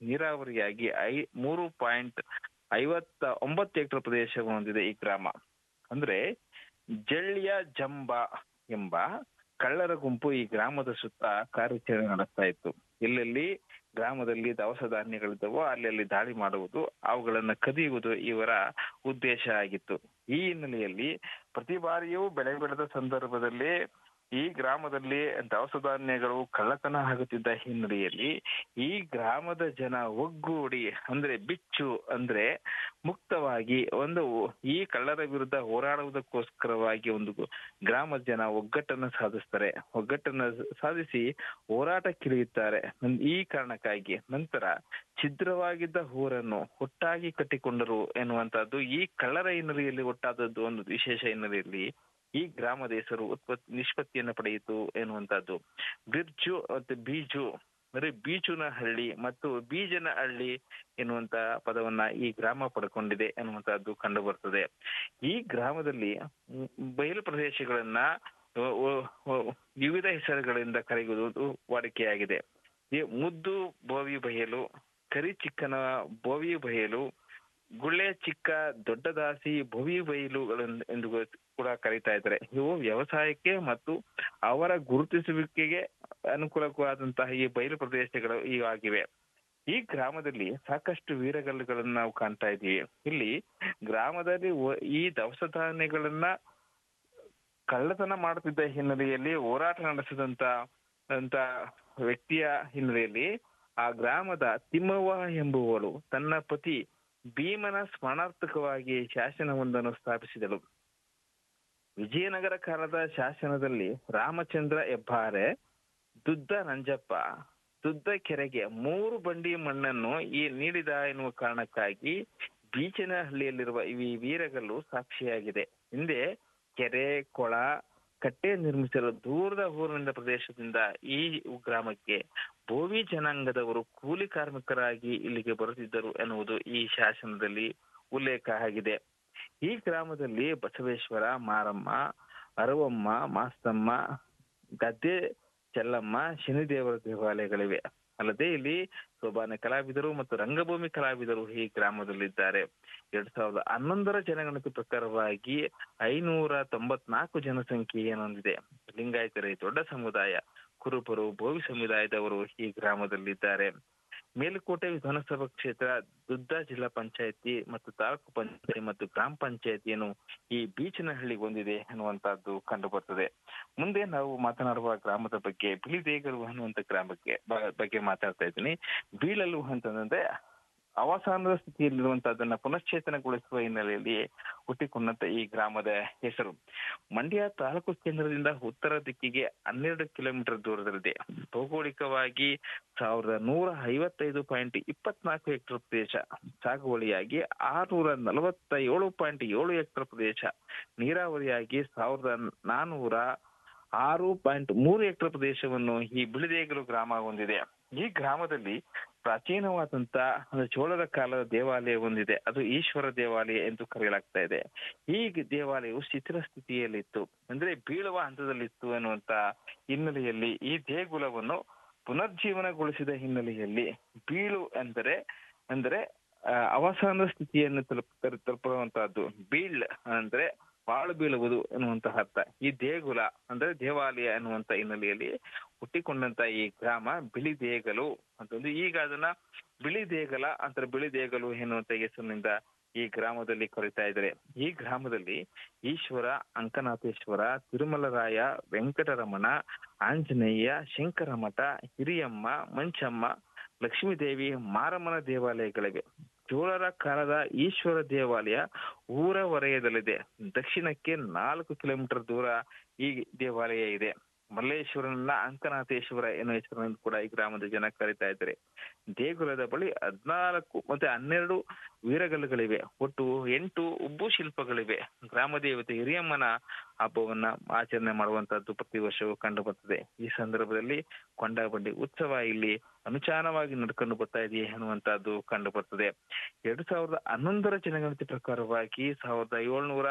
ನೀರಾವರಿಯಾಗಿ I ಮೂರು point ಐವತ್ತ ಒಂಬತ್ತು ಹೆಕ್ಟರ್ ಪ್ರದೇಶವನ್ನು ಹೊಂದಿದೆ ಈ ಗ್ರಾಮ ಅಂದ್ರೆ ಜಳ್ಳಿಯ ಜಂಬ ಎಂಬ ಕಳ್ಳರ ಗುಂಪು ಈ ಗ್ರಾಮದ ಸುತ್ತ ಕಾರ್ಯಾಚರಣೆ ನಡೆಸ್ತಾ ಇತ್ತು ಎಲ್ಲೆಲ್ಲಿ ಗ್ರಾಮದಲ್ಲಿ ದವಸ ಧಾನ್ಯಗಳಿದ್ದವೋ ಅಲ್ಲಲ್ಲಿ ದಾಳಿ ಮಾಡುವುದು ಅವುಗಳನ್ನ ಕದಿಯುವುದು ಇವರ ಉದ್ದೇಶ ಆಗಿತ್ತು ಈ ಹಿನ್ನೆಲೆಯಲ್ಲಿ ಪ್ರತಿ ಬಾರಿಯೂ ಬೆಳೆ ಬೆಳೆದ ಸಂದರ್ಭದಲ್ಲಿ ಈ ಗ್ರಾಮದಲ್ಲಿ ದವಸ ಧಾನ್ಯಗಳು ಕಳ್ಳತನ ಆಗುತ್ತಿದ್ದ ಹಿನ್ನೆಲೆಯಲ್ಲಿ ಈ ಗ್ರಾಮದ ಜನ ಒಗ್ಗೂಡಿ ಅಂದ್ರೆ ಬಿಚ್ಚು ಅಂದ್ರೆ ಮುಕ್ತವಾಗಿ ಒಂದು ಈ ಕಳ್ಳರ ವಿರುದ್ಧ ಹೋರಾಡುವುದಕ್ಕೋಸ್ಕರವಾಗಿ ಒಂದು ಗ್ರಾಮದ ಜನ ಒಗ್ಗಟ್ಟನ್ನು ಸಾಧಿಸ್ತಾರೆ ಒಗ್ಗಟ್ಟನ್ನು ಸಾಧಿಸಿ ಹೋರಾಟಕ್ಕಿಳಿಯುತ್ತಾರೆ ಈ ಕಾರಣಕ್ಕಾಗಿ ನಂತರ ಛಿದ್ರವಾಗಿದ್ದ ಊರನ್ನು ಒಟ್ಟಾಗಿ ಕಟ್ಟಿಕೊಂಡರು ಎನ್ನುವಂತಹದ್ದು ಈ ಕಳ್ಳರ ಹಿನ್ನೆಲೆಯಲ್ಲಿ ಒಟ್ಟಾದದ್ದು ಒಂದು ವಿಶೇಷ ಹಿನ್ನೆಲೆಯಲ್ಲಿ ಈ ಗ್ರಾಮದ ಹೆಸರು ಉತ್ಪತ್ತಿ ನಿಷ್ಪತ್ತಿಯನ್ನು ಪಡೆಯಿತು ಎನ್ನುವಂತಹದ್ದು ಬಿರ್ಜು ಮತ್ತು ಬೀಜು ಅಂದ್ರೆ ಬೀಚುನ ಹಳ್ಳಿ ಮತ್ತು ಬೀಜನ ಹಳ್ಳಿ ಎನ್ನುವಂತ ಪದವನ್ನ ಈ ಗ್ರಾಮ ಪಡ್ಕೊಂಡಿದೆ ಎನ್ನುವಂತಹದ್ದು ಕಂಡು ಬರ್ತದೆ ಈ ಗ್ರಾಮದಲ್ಲಿ ಬಯಲು ಪ್ರದೇಶಗಳನ್ನ ವಿವಿಧ ಹೆಸರುಗಳಿಂದ ಕರೆಯುವುದು ವಾಡಿಕೆಯಾಗಿದೆ ಈ ಮುದ್ದು ಬೋವಿ ಬಯಲು ಕರಿ ಚಿಕ್ಕನ ಬೋವಿ ಬಯಲು ಗುಳ್ಳೆ ಚಿಕ್ಕ ದೊಡ್ಡದಾಸಿ ಭುವಿ ಬಯಲುಗಳನ್ನು ಎಂದು ಕೂಡ ಕರೀತಾ ಇದ್ದಾರೆ ಇವು ವ್ಯವಸಾಯಕ್ಕೆ ಮತ್ತು ಅವರ ಗುರುತಿಸುವಿಕೆಗೆ ಅನುಕೂಲವಾದಂತಹ ಈ ಬಯಲು ಪ್ರದೇಶಗಳು ಇವಾಗಿವೆ ಈ ಗ್ರಾಮದಲ್ಲಿ ಸಾಕಷ್ಟು ವೀರಗಲ್ಲುಗಳನ್ನು ನಾವು ಕಾಣ್ತಾ ಇದ್ದೀವಿ ಇಲ್ಲಿ ಗ್ರಾಮದಲ್ಲಿ ಈ ದವಸ ಧಾನ್ಯಗಳನ್ನ ಕಳ್ಳತನ ಮಾಡುತ್ತಿದ್ದ ಹಿನ್ನೆಲೆಯಲ್ಲಿ ಹೋರಾಟ ನಡೆಸಿದಂತ ಅಂತ ವ್ಯಕ್ತಿಯ ಹಿನ್ನೆಲೆಯಲ್ಲಿ ಆ ಗ್ರಾಮದ ತಿಮ್ಮವ್ವ ಎಂಬುವಳು ತನ್ನ ಪತಿ ಭೀಮನ ಸ್ಮರಣಾರ್ಥಕವಾಗಿ ಶಾಸನವೊಂದನ್ನು ಸ್ಥಾಪಿಸಿದಳು ವಿಜಯನಗರ ಕಾಲದ ಶಾಸನದಲ್ಲಿ ರಾಮಚಂದ್ರ ಹೆಬ್ಬಾರೆ ದುದ್ದ ನಂಜಪ್ಪ ದುದ್ದ ಕೆರೆಗೆ ಮೂರು ಬಂಡಿ ಮಣ್ಣನ್ನು ಈ ನೀಡಿದ ಎನ್ನುವ ಕಾರಣಕ್ಕಾಗಿ ಬೀಚನಹಳ್ಳಿಯಲ್ಲಿರುವ ಈ ವೀರಗಲ್ಲು ಸಾಕ್ಷಿಯಾಗಿದೆ ಹಿಂದೆ ಕೆರೆ ಕೊಳ ಕಟ್ಟೆ ನಿರ್ಮಿಸಲು ದೂರದ ಊರಿನಿಂದ ಪ್ರದೇಶದಿಂದ ಈ ಗ್ರಾಮಕ್ಕೆ ಬೋವಿ ಜನಾಂಗದವರು ಕೂಲಿ ಕಾರ್ಮಿಕರಾಗಿ ಇಲ್ಲಿಗೆ ಬರುತ್ತಿದ್ದರು ಎನ್ನುವುದು ಈ ಶಾಸನದಲ್ಲಿ ಉಲ್ಲೇಖ ಆಗಿದೆ ಈ ಗ್ರಾಮದಲ್ಲಿ ಬಸವೇಶ್ವರ ಮಾರಮ್ಮ ಅರವಮ್ಮ ಮಾಸ್ತಮ್ಮ ಗದ್ದೆ ಚೆಲ್ಲಮ್ಮ ಶನಿದೇವರ ದೇವಾಲಯಗಳಿವೆ ಅಲ್ಲದೆ ಇಲ್ಲಿ ಸೋಬಾನೆ ಕಲಾವಿದರು ಮತ್ತು ರಂಗಭೂಮಿ ಕಲಾವಿದರು ಈ ಗ್ರಾಮದಲ್ಲಿದ್ದಾರೆ ಎರಡ್ ಸಾವಿರದ ಹನ್ನೊಂದರ ಜನಗಣತಿ ಪ್ರಕಾರವಾಗಿ ಐನೂರ ತೊಂಬತ್ನಾಲ್ಕು ಜನಸಂಖ್ಯೆಯನ್ನು ಹೊಂದಿದೆ ಲಿಂಗಾಯತರೇ ದೊಡ್ಡ ಸಮುದಾಯ ಕುರುಬರು ಬೋವಿ ಸಮುದಾಯದವರು ಈ ಗ್ರಾಮದಲ್ಲಿದ್ದಾರೆ ಮೇಲುಕೋಟೆ ವಿಧಾನಸಭಾ ಕ್ಷೇತ್ರ ದುದ್ದ ಜಿಲ್ಲಾ ಪಂಚಾಯತಿ ಮತ್ತು ತಾಲೂಕು ಪಂಚಾಯತಿ ಮತ್ತು ಗ್ರಾಮ ಪಂಚಾಯತಿಯನ್ನು ಈ ಬೀಚನಹಳ್ಳಿ ಹೊಂದಿದೆ ಅನ್ನುವಂತಹದ್ದು ಕಂಡು ಬರ್ತದೆ ಮುಂದೆ ನಾವು ಮಾತನಾಡುವ ಗ್ರಾಮದ ಬಗ್ಗೆ ಬಿಳಿದೇಗರು ಅನ್ನುವಂತ ಗ್ರಾಮಕ್ಕೆ ಬಗ್ಗೆ ಮಾತಾಡ್ತಾ ಇದ್ದೀನಿ ಬೀಳಲು ಅಂತಂದ್ರೆ ಅವಸಾನದ ಸ್ಥಿತಿಯಲ್ಲಿರುವಂತಹದನ್ನ ಪುನಶ್ಚೇತನಗೊಳಿಸುವ ಹಿನ್ನೆಲೆಯಲ್ಲಿ ಹುಟ್ಟಿಕೊಂಡಂತ ಈ ಗ್ರಾಮದ ಹೆಸರು ಮಂಡ್ಯ ತಾಲೂಕು ಕೇಂದ್ರದಿಂದ ಉತ್ತರ ದಿಕ್ಕಿಗೆ ಹನ್ನೆರಡು ಕಿಲೋಮೀಟರ್ ದೂರದಲ್ಲಿದೆ ಭೌಗೋಳಿಕವಾಗಿ ಸಾವಿರದ ನೂರ ಐವತ್ತೈದು ಪಾಯಿಂಟ್ ಇಪ್ಪತ್ನಾಲ್ಕು ಹೆಕ್ಟರ್ ಪ್ರದೇಶ ಸಾಗುವಳಿಯಾಗಿ ಆರ್ನೂರ ನಲವತ್ತ ಏಳು ಪಾಯಿಂಟ್ ಏಳು ಹೆಕ್ಟರ್ ಪ್ರದೇಶ ನೀರಾವರಿಯಾಗಿ ಸಾವಿರದ ನಾನೂರ ಆರು ಪಾಯಿಂಟ್ ಮೂರು ಹೆಕ್ಟರ್ ಪ್ರದೇಶವನ್ನು ಈ ಬಿಳಿದೇಗಲು ಗ್ರಾಮ ಹೊಂದಿದೆ ಈ ಗ್ರಾಮದಲ್ಲಿ ಪ್ರಾಚೀನವಾದಂತ ಚೋಳರ ಕಾಲದ ದೇವಾಲಯ ಹೊಂದಿದೆ ಅದು ಈಶ್ವರ ದೇವಾಲಯ ಎಂದು ಕರೆಯಲಾಗ್ತಾ ಇದೆ ಈ ದೇವಾಲಯವು ಶಿಥಿಲ ಸ್ಥಿತಿಯಲ್ಲಿತ್ತು ಅಂದ್ರೆ ಬೀಳುವ ಹಂತದಲ್ಲಿತ್ತು ಅನ್ನುವಂತ ಹಿನ್ನೆಲೆಯಲ್ಲಿ ಈ ದೇಗುಲವನ್ನು ಪುನರ್ಜೀವನಗೊಳಿಸಿದ ಹಿನ್ನೆಲೆಯಲ್ಲಿ ಬೀಳು ಅಂದರೆ ಅಂದ್ರೆ ಅವಸಾನ ಸ್ಥಿತಿಯನ್ನು ತಲುಪ ತಲುಪುವಂತಹದ್ದು ಬೀಳ್ ಅಂದ್ರೆ ಬಾಳು ಬೀಳುವುದು ಎನ್ನುವಂತಹ ಅರ್ಥ ಈ ದೇಗುಲ ಅಂದ್ರೆ ದೇವಾಲಯ ಎನ್ನುವಂತ ಹಿನ್ನೆಲೆಯಲ್ಲಿ ಹುಟ್ಟಿಕೊಂಡಂತ ಈ ಗ್ರಾಮ ಬಿಳಿ ದೇಗಲು ಅಂತಂದು ಈಗ ಅದನ್ನ ಬಿಳಿ ದೇಗಲ ಅಂತ ಬಿಳಿ ದೇಗಲು ಎನ್ನುವಂತ ಹೆಸರಿನಿಂದ ಈ ಗ್ರಾಮದಲ್ಲಿ ಕರೀತಾ ಇದ್ದಾರೆ ಈ ಗ್ರಾಮದಲ್ಲಿ ಈಶ್ವರ ಅಂಕನಾಥೇಶ್ವರ ತಿರುಮಲರಾಯ ವೆಂಕಟರಮಣ ಆಂಜನೇಯ ಶಂಕರಮಠ ಹಿರಿಯಮ್ಮ ಮಂಚಮ್ಮ ಲಕ್ಷ್ಮೀದೇವಿ ಮಾರಮ್ಮನ ದೇವಾಲಯಗಳಿವೆ ಚೋಳರ ಕಾಲದ ಈಶ್ವರ ದೇವಾಲಯ ಊರ ವಲಯದಲ್ಲಿದೆ ದಕ್ಷಿಣಕ್ಕೆ ನಾಲ್ಕು ಕಿಲೋಮೀಟರ್ ದೂರ ಈ ದೇವಾಲಯ ಇದೆ ಮಲ್ಲೇಶ್ವರನ ಅಂಕನಾಥೇಶ್ವರ ಎನ್ನುವ ಹೆಸರಿನಿಂದ ಕೂಡ ಈ ಗ್ರಾಮದ ಜನ ಕರೀತಾ ಇದ್ದಾರೆ ದೇಗುಲದ ಬಳಿ ಹದ್ನಾಲ್ಕು ಮತ್ತೆ ಹನ್ನೆರಡು ವೀರಗಲ್ಲುಗಳಿವೆ ಒಟ್ಟು ಎಂಟು ಉಬ್ಬು ಶಿಲ್ಪಗಳಿವೆ ಗ್ರಾಮ ದೇವತೆ ಹಿರಿಯಮ್ಮನ ಹಬ್ಬವನ್ನ ಆಚರಣೆ ಮಾಡುವಂತಹದ್ದು ಪ್ರತಿ ವರ್ಷವೂ ಕಂಡು ಬರ್ತದೆ ಈ ಸಂದರ್ಭದಲ್ಲಿ ಕೊಂಡಾಬಂಡಿ ಉತ್ಸವ ಇಲ್ಲಿ ಅನುಚಾನವಾಗಿ ನಡ್ಕೊಂಡು ಬರ್ತಾ ಇದೆಯೇ ಅನ್ನುವಂತಹದ್ದು ಕಂಡು ಬರ್ತದೆ ಎರಡ್ ಸಾವಿರದ ಹನ್ನೊಂದರ ಜನಗಣತಿ ಪ್ರಕಾರವಾಗಿ ಸಾವಿರದ ಏಳ್ನೂರ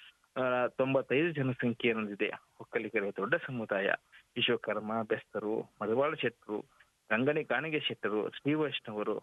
ತೊಂಬತ್ತೈದು ಜನಸಂಖ್ಯೆ ಹೊಂದಿದೆ ಒಕ್ಕಲಿಗರ ದೊಡ್ಡ ಸಮುದಾಯ ವಿಶ್ವಕರ್ಮ ಬೆಸ್ತರು ಮಧುವಾಳ ಶೆಟ್ಟರು ಗಂಗಣಿ ಕಾಣಿಗೆ ಶೆಟ್ಟರು ಶ್ರೀ ವೈಷ್ಣವರು